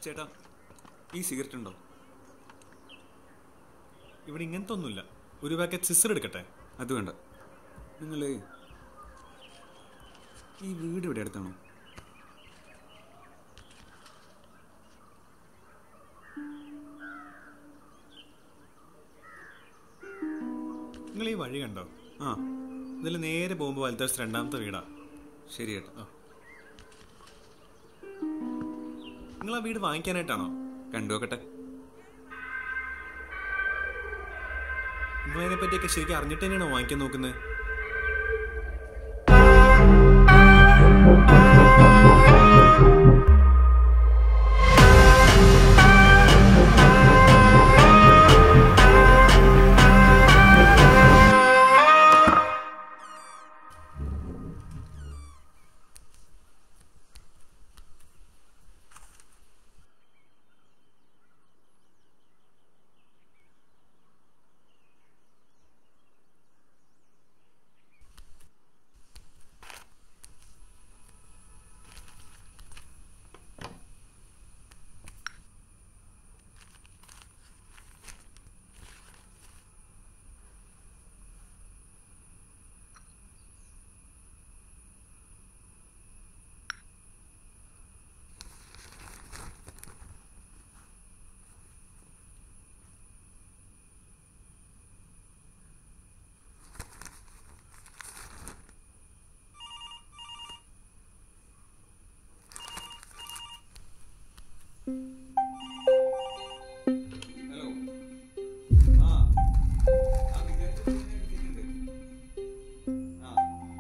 ചേട്ടാ ഈ സിഗരറ്റ് ഉണ്ടോ ഇവിടെ ഇങ്ങനത്തെ ഒന്നുമില്ല ഒരു പാക്കറ്റ് സിസർ എടുക്കട്ടെ അത് വേണ്ട നിങ്ങൾ ഈ വീട് ഇവിടെ അടുത്താണോ നിങ്ങൾ ഈ വഴി കണ്ടോ ആ ഇതിൽ നേരെ പോകുമ്പോൾ വലത്തേഴ്സ് രണ്ടാമത്തെ വീടാ ശരി ചേട്ടാ നിങ്ങൾ ആ വീട് വാങ്ങിക്കാനായിട്ടാണോ കണ്ടു നോക്കട്ടെ നിങ്ങൾ അതിനെ പറ്റിയൊക്കെ ശരിക്കും അറിഞ്ഞിട്ട് തന്നെയാണോ വാങ്ങിക്കാൻ നോക്കുന്നത് ഹലോ ആ ആ വിചാരിച്ച കിട്ടിയിട്ടുണ്ട് ആ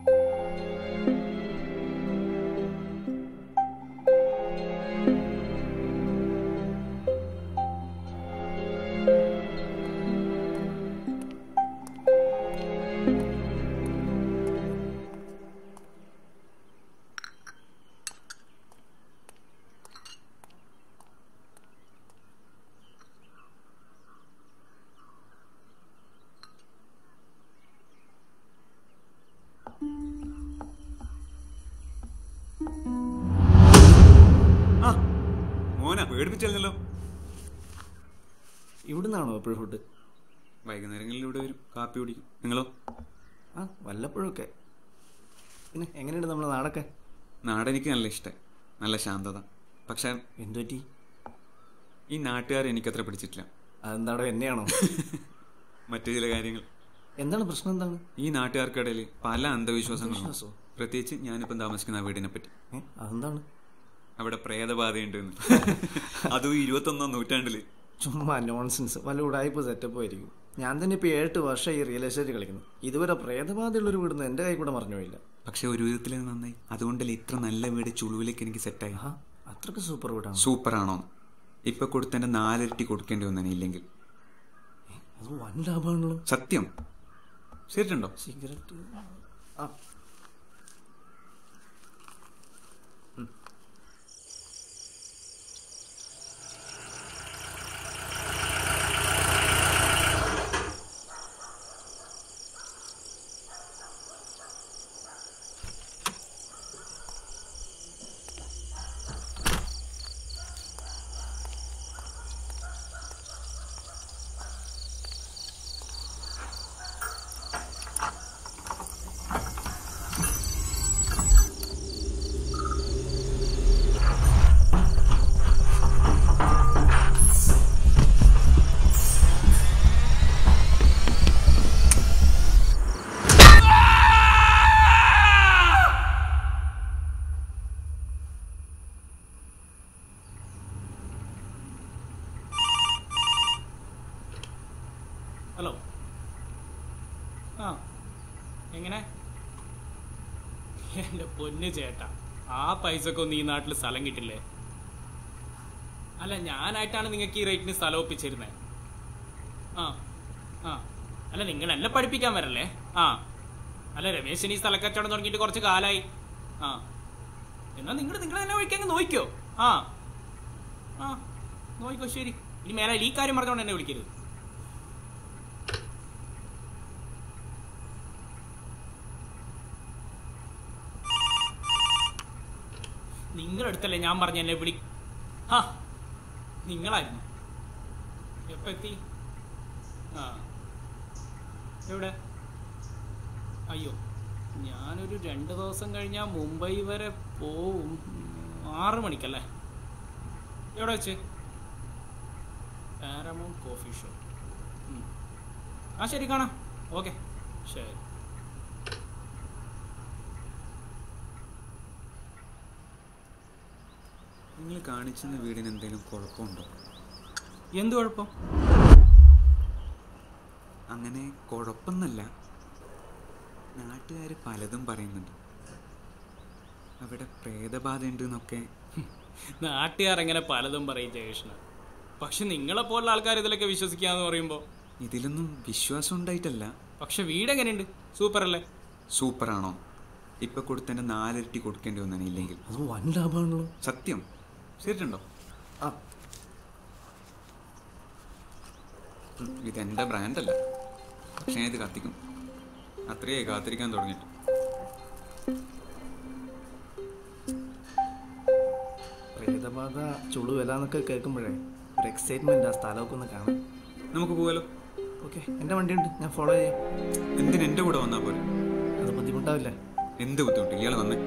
ആ മോന പേടിപ്പിച്ചല്ലോ ഇവിടുന്നാണോ എപ്പോഴും ഫുഡ് വൈകുന്നേരങ്ങളിൽ ഇവിടെ വരും കാപ്പി കുടിക്കും നിങ്ങളോ ആ വല്ലപ്പോഴൊക്കെ പിന്നെ എങ്ങനെയുണ്ട് നമ്മുടെ നാടൊക്കെ നാടെനിക്ക് നല്ല ഇഷ്ടമായി നല്ല ശാന്തത പക്ഷെ എന്തുപറ്റി ഈ നാട്ടുകാർ എനിക്കത്ര പിടിച്ചിട്ടില്ല അതെന്താടോ എന്നെയാണോ മറ്റു ചില കാര്യങ്ങൾ എന്താണ് പ്രശ്നം എന്താണ് ഈ നാട്ടുകാർക്കിടയിൽ പല അന്ധവിശ്വാസങ്ങളും അന്ധവിശ്വാസമോ? പ്രത്യേകിച്ച് ഞാനിപ്പം താമസിക്കുന്ന ആ വീടിനെ പറ്റി ഏ അതെന്താണ് അവിടെ പ്രേതബാധയുണ്ട് എന്ന്. അതും ഇരുപത്തൊന്നാം നൂറ്റാണ്ടില് ചുമ്മാ നോൺസെൻസ് വല്ല ഉടായ്പ സെറ്റപ്പ് ആയിരിക്കും ഞാൻ തന്നെ ഇപ്പോൾ ഏട്ട് വർഷം ഈ റിയൽ എസ്റ്റേറ്റ് കളിക്കുന്നു ഇതുവരെ പ്രേതബാധയുള്ളൊരു വീടുന്ന് എൻ്റെ കൈ കൂടെ മറിഞ്ഞു പോയില്ല പക്ഷെ ഒരു വിധത്തിൽ അത് നന്നായി അതുകൊണ്ടല്ലേ ഇത്ര നല്ല വീട് ചുളുവിലേക്ക് എനിക്ക് സെറ്റായി ആ അത്രക്ക് സൂപ്പർ വീടാണ് സൂപ്പറാണോ ഇപ്പൊ കൊടുത്തതിന്റെ നാലിരട്ടി കൊടുക്കേണ്ടി വന്നേ ഇല്ലെങ്കിൽ അത് വൻ ലാഭമാണല്ലോ സത്യം ശരിയുണ്ടോ സിഗരറ്റ് ആ ഹലോ ആ എങ്ങനെ എൻ്റെ പൊന്ന് ചേട്ടാ ആ പൈസക്കൊന്നും ഈ നാട്ടിൽ സ്ഥലം കിട്ടില്ലേ അല്ല ഞാനായിട്ടാണ് നിങ്ങൾക്ക് ഈ റേറ്റിന് സ്ഥലം ഒപ്പിച്ചിരുന്നത് ആ ആ അല്ല നിങ്ങൾ എന്നെ പഠിപ്പിക്കാൻ വരല്ലേ ആ അല്ല രമേശിന് ഈ സ്ഥലക്കച്ചവടം തുടങ്ങിയിട്ട് കുറച്ച് കാലായി ആ എന്നാൽ നിങ്ങൾ നിങ്ങൾ തന്നെ വിളിക്കാൻ നോക്കിക്കോ ആ ആ നോക്കിക്കോ ശരി ഇനി മേലെ ഈ കാര്യം പറഞ്ഞുകൊണ്ട് എന്നെ വിളിക്കരുത് നിങ്ങളെടുത്തല്ലേ ഞാൻ പറഞ്ഞ എന്നെ വിളി ആ നിങ്ങളായിരുന്നു എപ്പോ എത്തി ആ എവിടെ അയ്യോ ഞാനൊരു രണ്ട് ദിവസം കഴിഞ്ഞാൽ മുംബൈ വരെ പോവും ആറ് മണിക്കല്ലേ എവിടെ വെച്ച് പാരമൗണ്ട് കോഫി ഷോപ്പ് ആ ശരി കാണാം ഓക്കെ ശരി നിങ്ങൾ കാണിച്ചെന്ന വീടിന് എന്തെങ്കിലും കുഴപ്പമുണ്ടോ എന്ത് കുഴപ്പം അങ്ങനെ കുഴപ്പമെന്നല്ല നാട്ടുകാർ പലതും പറയുന്നുണ്ട് അവിടെ പ്രേതബാധ ഉണ്ട് എന്നൊക്കെ നാട്ടുകാർ എങ്ങനെ പലതും പറയും ജയകൃഷ്ണ പക്ഷെ നിങ്ങളെ പോലുള്ള ആൾക്കാർ ഇതിലൊക്കെ വിശ്വസിക്കാന്ന് പറയുമ്പോൾ ഇതിലൊന്നും വിശ്വാസം ഉണ്ടായിട്ടല്ല പക്ഷെ വീട് എങ്ങനെയുണ്ട് സൂപ്പർ അല്ലേ സൂപ്പറാണോ ഇപ്പൊ കൊടുത്തതിന്റെ നാലിരട്ടി കൊടുക്കേണ്ടി വന്നാണ് ഇല്ലെങ്കിൽ അത് വൻ ലാഭമാണല്ലോ സത്യം ശരിയുണ്ടോ ആ ഇതെന്റെ ബ്രാൻഡല്ല പക്ഷേ ഞാൻ ഇത് കത്തിക്കും അത്രയേ കാത്തിരിക്കാൻ തുടങ്ങിയിട്ട് പ്രേതബാധ ചുളുവില എന്നൊക്കെ കേൾക്കുമ്പോഴേ ഒരു എക്സൈറ്റ്മെന്റ് ആ സ്ഥലമൊക്കെ ഒന്ന് കാണാം നമുക്ക് പോകാലോ ഓക്കെ എൻ്റെ വണ്ടിയുണ്ട് ഞാൻ ഫോളോ ചെയ്യാം എന്തിന് എന്റെ കൂടെ വന്നാ പോലെ അത് ബുദ്ധിമുട്ടാവില്ലേ എന്ത് ബുദ്ധിമുട്ട് ഇയാൾ വന്നേ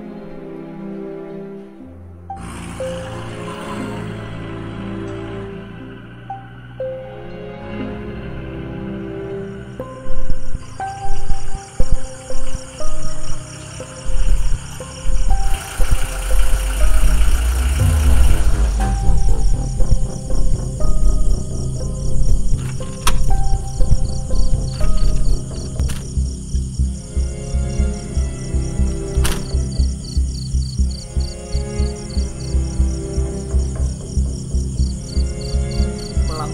കൊള്ളാം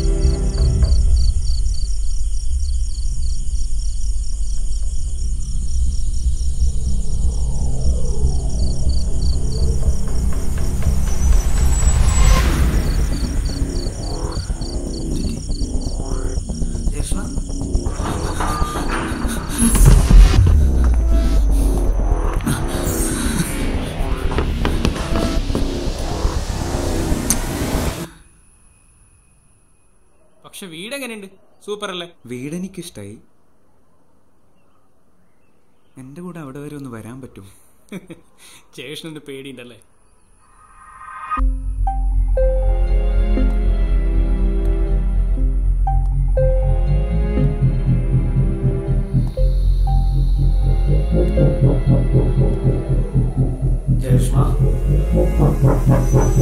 ജേഷ്ണ പക്ഷെ വീട് എങ്ങനെയുണ്ട് സൂപ്പർ അല്ലേ വീട് എനിക്കിഷ്ടായി എന്റെ കൂടെ അവിടെ വരെ ഒന്ന് വരാൻ പറ്റുമോ ജയകൃഷ്ണന്റെ പേടിയുണ്ടല്ലേ ജേഷ്ണ